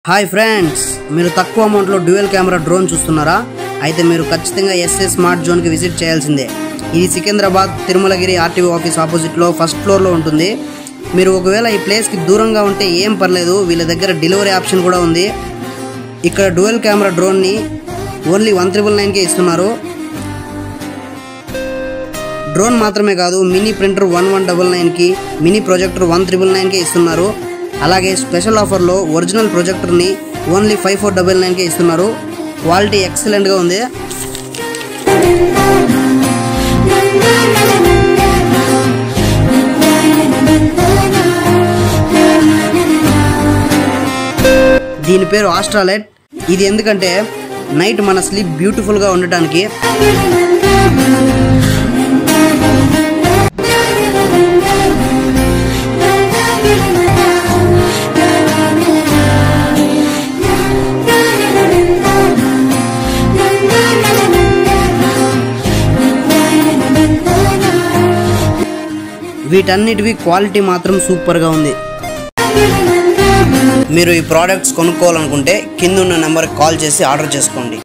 hi friends మీరు తక్కువ అమౌంట్లో dual camera drone చూస్తున్నారా అయితే మీరు ఖచ్చితంగా ఎస్ఏ స్మార్ట్ జోన్కి విజిట్ చేయాల్సిందే ఇది సికింద్రాబాద్ తిరుమలగిరి ఆర్టీఓ ఆఫీస్ ఆపోజిట్లో ఫస్ట్ ఫ్లోర్లో ఉంటుంది మీరు ఒకవేళ ఈ ప్లేస్కి దూరంగా ఉంటే ఏం పర్లేదు వీళ్ళ దగ్గర డెలివరీ ఆప్షన్ కూడా ఉంది ఇక్కడ డ్యూయల్ కెమెరా డ్రోన్ని ఓన్లీ వన్ త్రిబుల్ నైన్కే ఇస్తున్నారు డ్రోన్ మాత్రమే కాదు mini printer one one double నైన్కి మినీ ప్రొజెక్టర్ వన్ త్రిబుల్ నైన్కే ఇస్తున్నారు అలాగే స్పెషల్ ఆఫర్లో ఒరిజినల్ ప్రొజెక్టర్ని ఓన్లీ ఫైవ్ ఫోర్ డబల్ నైన్కే ఇస్తున్నారు క్వాలిటీ ఎక్సలెంట్గా ఉంది దీని పేరు ఆస్ట్రాలెట్ ఇది ఎందుకంటే నైట్ మన స్లీప్ బ్యూటిఫుల్గా ఉండటానికి వీటన్నిటివి క్వాలిటీ మాత్రం సూపర్గా ఉంది మీరు ఈ ప్రోడక్ట్స్ కొనుక్కోవాలనుకుంటే కింద ఉన్న నెంబర్కి కాల్ చేసి ఆర్డర్ చేసుకోండి